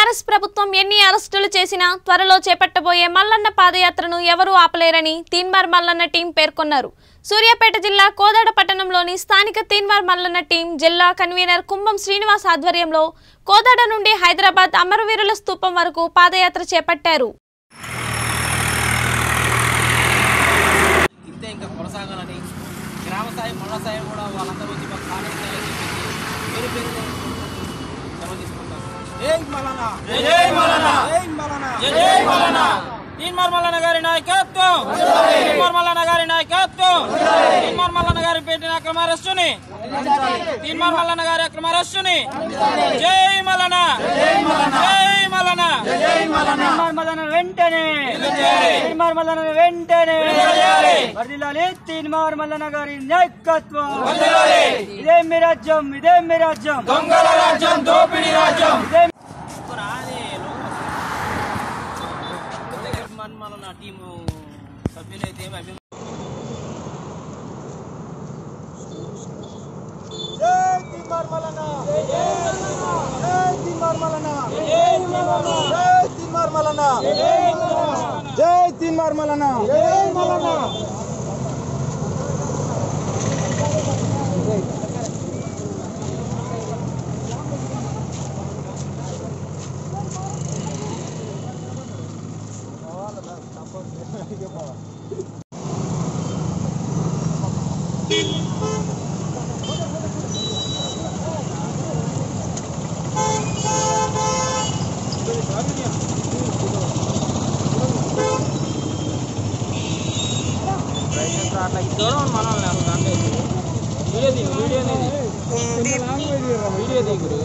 TRS ప్రభుత్వం ఎన్ని అరెస్టులు చేసినా త్వరలో చేపట్టబోయే మల్లన్న పాదయాత్రను ఎవరూ ఆపలేరని తీన్మార్ మల్లన్న టీం పేర్కొన్నారు సూర్యాపేట జిల్లా కోదాడ పట్టణంలోని స్థానిక తీన్మార్ మల్లన్న టీం జిల్లా కన్వీనర్ కుంభం శ్రీనివాస్ ఆధ్వర్యంలో కోదాడ నుండి హైదరాబాద్ అమరవీరుల స్తూపం వరకు పాదయాత్ర చేపట్టారు ఇంతే ఇంకా కొనసాగాలని గ్రామ స్థాయి మండల స్థాయి కూడా వాళ్ళందరూ వచ్చి మాకు కాంగ్రెస్ స్థాయిలో చెప్పేసి పేరు పేరు సెలవు తీసుకుంటాం జై మలనా జై మలనా జై మలనా జై మలనా తీన్మార్ మల్లన్న గారి నాయకత్వం తీన్మార్ మల్లన్న గారి నాయకత్వం తీన్మార్ మల్లన్న గారి పెట్టిన అక్రమ అరెస్టుని తీన్మార్ మల్లన్న గారి అక్రమ అరెస్టుని జై మలనా జై మలనా జై మలనా తీర్మార్ మదన వెంటనే తీర్మార్ మదన వెంటనే వర్దిల్లాలి తీర్మార్ మల్లన గారి నాయకత్వం ఇదే మీ రాజ్యం ఇదే మీ రాజ్యం దొంగల రాజ్యం దోపిడీ రాజ్యం ఇదే మన నా టీము సభ్యులైతే ఏమి అభిమానం జై తీర్మార్ మల్లన అట్లా దూరం మనం అంటే వీడియో దిగు వీడియో వీడియో దిగురు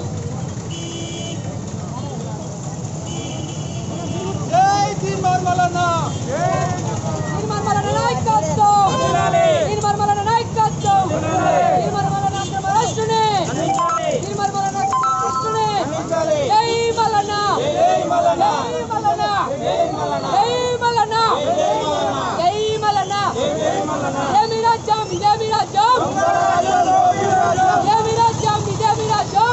జై తీర్మార్ మల్లన నిర్మల నాయకత్వం నిర్మల నాయకత్వం నిర్మల రాష్ట్రనే నిర్మల రాష్ట్రనే జై మల్లన్న జై మల్లన్న జై మల్లన్న జై మల్లన్న జై మల్లన్న జై మీ రాజ్యం ఇదే మీ రాజ్యం జై మీ రాజ్యం ఇదే మీ రాజ్యం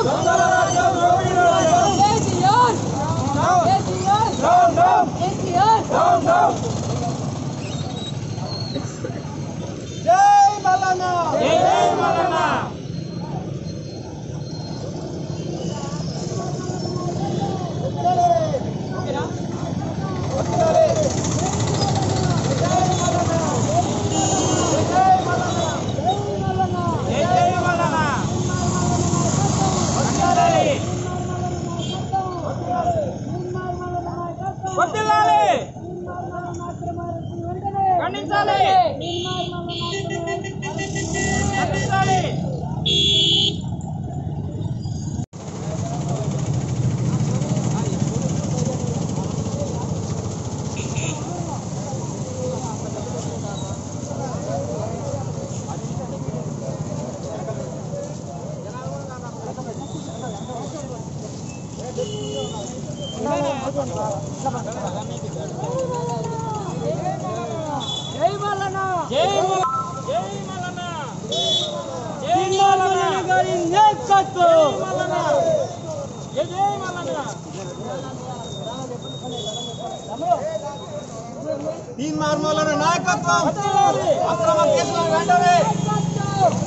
కేసీఆర్ కేసీఆర్ కేసీఆర్ జై మల్లన వర్ధిల్లాలి ఖండించాలి ఖండించాలి జై మల్లన్న జై మల- జై మల్లన్న జై తీర్మార్ మల్లన గారి నాయకత్వం జై జై మల్లన్న తీర్మార్ మల్లన నాయకత్వం అక్రమ కేసుల వెంటనే